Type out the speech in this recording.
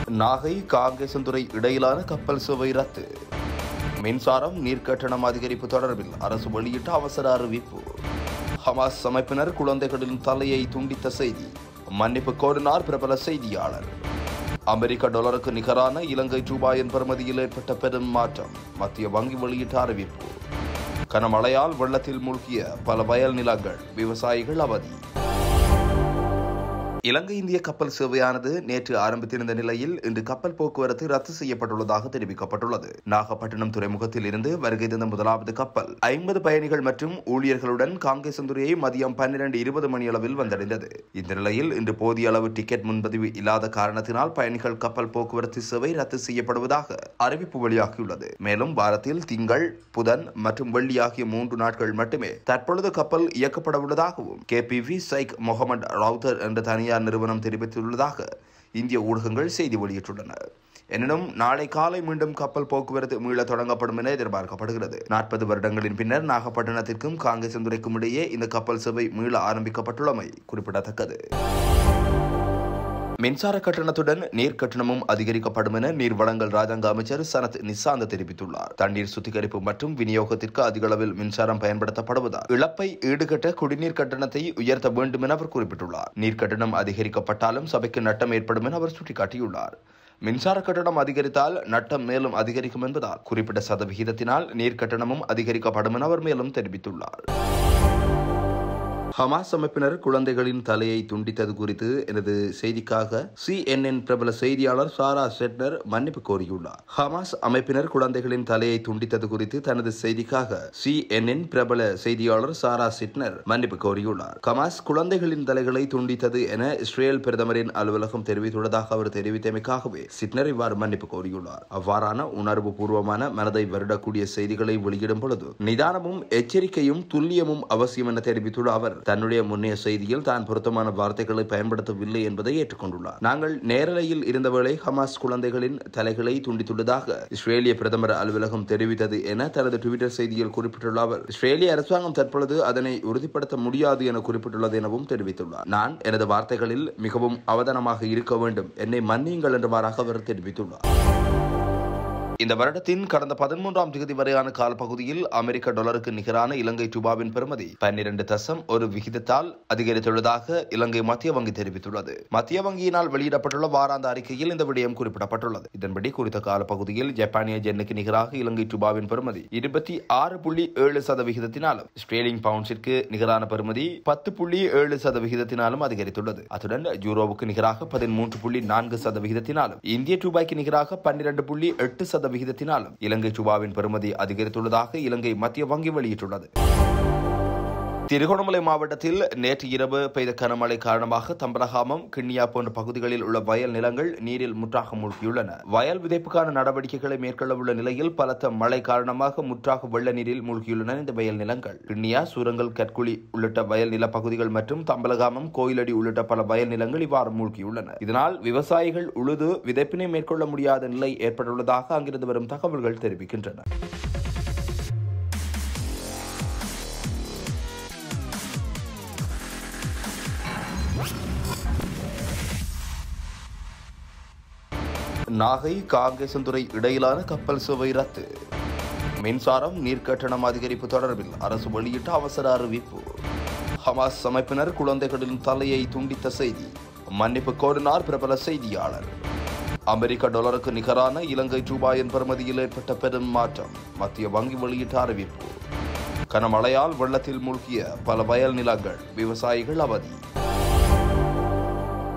நாகை காங்கேசந்துறை இடையிலான கப்பல் சேவை ரத்து மின்சாரம் நீர்க்கட்டணம் அதிகரிப்பு தொடர்பில் அரசு வெளியிட்ட அவசர அறிவிப்பு ஹமாஸ் அமைப்பினர் குழந்தைகளின் தலையை துண்டித்த செய்தி மன்னிப்பு கோரினார் பிரபல செய்தியாளர் அமெரிக்க டாலருக்கு நிகரான இலங்கை ரூபாயின் பெறுமதியில் ஏற்பட்ட பெரும் மாற்றம் மத்திய வங்கி வெளியிட்ட அறிவிப்பு கனமழையால் வெள்ளத்தில் மூழ்கிய பல வயல் நிலங்கள் விவசாயிகள் அவதி இலங்கை இந்திய கப்பல் சேவையானது நேற்று ஆரம்பித்திருந்த நிலையில் இன்று கப்பல் போக்குவரத்து ரத்து செய்யப்பட்டுள்ளதாக தெரிவிக்கப்பட்டுள்ளது நாகப்பட்டினம் துறைமுகத்தில் இருந்து வருகை தந்த முதலாவது கப்பல் ஐம்பது பயணிகள் மற்றும் ஊழியர்களுடன் காங்கேசந்துறையை மதியம் பன்னிரண்டு இருபது மணி அளவில் வந்தடைந்தது இந்த நிலையில் இன்று போதிய அளவு டிக்கெட் முன்பதிவு இல்லாத காரணத்தினால் பயணிகள் கப்பல் போக்குவரத்து சேவை ரத்து செய்யப்படுவதாக அறிவிப்பு வெளியாகியுள்ளது மேலும் வாரத்தில் திங்கள் புதன் மற்றும் வெள்ளி ஆகிய மூன்று நாட்கள் மட்டுமே தற்பொழுது கப்பல் இயக்கப்பட உள்ளதாகவும் கேபிவி சைக் முகமது ரவுத்தர் என்ற தனியார் நிறுவனம் தெரிவித்துள்ளதாக இந்திய ஊடகங்கள் செய்தி வெளியிட்டுள்ளன எனினும் நாளை காலை மீண்டும் கப்பல் போக்குவரத்து மீள தொடங்கப்படும் என எதிர்பார்க்கப்படுகிறது நாற்பது வருடங்களின் பின்னர் நாகப்பட்டினத்திற்கும் காங்கேசந்துறைக்கும் இடையே இந்த கப்பல் சேவை மீள ஆரம்பிக்கப்பட்டுள்ளமை குறிப்பிடத்தக்கது மின்சார கட்டணத்துடன் நீர் கட்டணமும் அதிகரிக்கப்படும் என நீர் வழங்கல் ராஜாங்க அமைச்சர் சனத் நிசாந்த தெரிவித்துள்ளார் தண்ணீர் சுத்திகரிப்பு மற்றும் விநியோகத்திற்கு அதிக அளவில் மின்சாரம் பயன்படுத்தப்படுவதால் இழப்பை ஈடுகட்ட குடிநீர் கட்டணத்தை உயர்த்த வேண்டும் என அவர் குறிப்பிட்டுள்ளார் நீர் கட்டணம் அதிகரிக்கப்பட்டாலும் சபைக்கு நட்டம் ஏற்படும் என அவர் சுட்டிக்காட்டியுள்ளார் மின்சார கட்டணம் அதிகரித்தால் நட்டம் மேலும் அதிகரிக்கும் என்பதால் குறிப்பிட்ட சதவிகிதத்தினால் நீர் கட்டணமும் அதிகரிக்கப்படும் என அவர் மேலும் தெரிவித்துள்ளார் ஹமாஸ் அமைப்பினர் குழந்தைகளின் தலையை துண்டித்தது குறித்து எனது செய்திக்காக சிஎன்என் பிரபல செய்தியாளர் சாரா செட்னர் மன்னிப்பு கோரியுள்ளார் ஹமாஸ் அமைப்பினர் குழந்தைகளின் தலையை துண்டித்தது குறித்து தனது செய்திக்காக சிஎன்என் பிரபல செய்தியாளர் சாரா சிட்னர் மன்னிப்பு கோரியுள்ளார் ஹமாஸ் குழந்தைகளின் தலைகளை துண்டித்தது என இஸ்ரேல் பிரதமரின் அலுவலகம் தெரிவித்துள்ளதாக அவர் தெரிவித்தமைக்காகவே சிட்னர் இவ்வாறு மன்னிப்பு கோரியுள்ளார் அவ்வாறான உணர்வு பூர்வமான மனதை வருடக்கூடிய செய்திகளை வெளியிடும் பொழுது நிதானமும் எச்சரிக்கையும் துல்லியமும் அவசியம் என தெரிவித்துள்ள அவர் தன்னுடைய முன்னைய செய்தியில் தான் பொருத்தமான வார்த்தைகளை பயன்படுத்தவில்லை என்பதை ஏற்றுக்கொண்டுள்ளார் நாங்கள் நேரலையில் இருந்தவேளை ஹமாஸ் குழந்தைகளின் தலைகளை துண்டித்துள்ளதாக இஸ்ரேலிய பிரதமர் அலுவலகம் தெரிவித்தது என தனது டுவிட்டர் செய்தியில் குறிப்பிட்டுள்ள அவர் இஸ்ரேலிய அரசாங்கம் தற்பொழுது அதனை உறுதிப்படுத்த முடியாது என குறிப்பிட்டுள்ளது எனவும் தெரிவித்துள்ளார் நான் எனது வார்த்தைகளில் மிகவும் அவதானமாக இருக்க வேண்டும் என்னை மன்னியுங்கள் என்றவாறாக அவர் தெரிவித்துள்ளார் இந்த வருடத்தின் கடந்த பதிமூன்றாம் தேதி வரையான காலப்பகுதியில் அமெரிக்க டாலருக்கு நிகரான இலங்கை ரூபாவின் பெறுமதி பன்னிரண்டு தசம் ஒரு விகிதத்தால் அதிகரித்துள்ளதாக இலங்கை மத்திய வங்கி தெரிவித்துள்ளது மத்திய வங்கியினால் வெளியிடப்பட்டுள்ள வாராந்த அறிக்கையில் இந்த விடயம் குறிப்பிடப்பட்டுள்ளது இதன்படி குறித்த காலப்பகுதியில் ஜப்பானிய ஜென்னுக்கு நிகராக இலங்கை ரூபாவின் பெறுமதி இருபத்தி ஆறு புள்ளி ஏழு சதவிகிதத்தினாலும் ஸ்ட்ரேலிங் பவுண்ட்ஸிற்கு நிகரான பெறுமதி பத்து புள்ளி ஏழு சதவிகிதத்தினாலும் அதிகரித்துள்ளது அத்துடன் யூரோவுக்கு நிகராக பதிமூன்று புள்ளி நான்கு சதவிகிதத்தினாலும் இந்திய ரூபாய்க்கு நிகராக பன்னிரண்டு புள்ளி எட்டு சதவிகிதம் விகிதத்தினாலும் இலங்கை ரூபாவின் பெறுமதி அதிகரித்துள்ளதாக இலங்கை மத்திய வங்கி வெளியிட்டுள்ளது திருகோணமலை மாவட்டத்தில் நேற்று இரவு பெய்த கனமழை காரணமாக தம்பரகாமம் கிண்ணியா போன்ற பகுதிகளில் உள்ள வயல் நிலங்கள் நீரில் முற்றாக மூழ்கியுள்ளன வயல் விதைப்புக்கான நடவடிக்கைகளை மேற்கொள்ள உள்ள நிலையில் பலத்த மழை காரணமாக முற்றாக வெள்ள நீரில் மூழ்கியுள்ளன இந்த வயல் நிலங்கள் கிண்ணியா சூரங்கல் கற்குழி உள்ளிட்ட வயல் நில பகுதிகள் மற்றும் தம்பலகாமம் கோயிலடி உள்ளிட்ட பல வயல் நிலங்கள் இவ்வாறு மூழ்கியுள்ளன இதனால் விவசாயிகள் உழுது விதைப்பினை மேற்கொள்ள முடியாத நிலை ஏற்பட்டுள்ளதாக அங்கிருந்து வரும் தகவல்கள் தெரிவிக்கின்றன நாகை காங்கேசந்துறை இடையிலான கப்பல் சேவை ரத்து மின்சாரம் நீர்க்கட்டணம் அதிகரிப்பு தொடர்பில் அரசு வெளியிட்ட அவசர அறிவிப்பு ஹமாஸ் அமைப்பினர் குழந்தைகளின் தலையை துண்டித்த செய்தி மன்னிப்பு கோரினார் பிரபல செய்தியாளர் அமெரிக்க டாலருக்கு நிகரான இலங்கை ரூபாயின் பெறுமதியில் ஏற்பட்ட பெரும் மாற்றம் மத்திய வங்கி வெளியிட்ட அறிவிப்பு கனமழையால் வெள்ளத்தில் மூழ்கிய பல வயல் நிலங்கள் விவசாயிகள் அவதி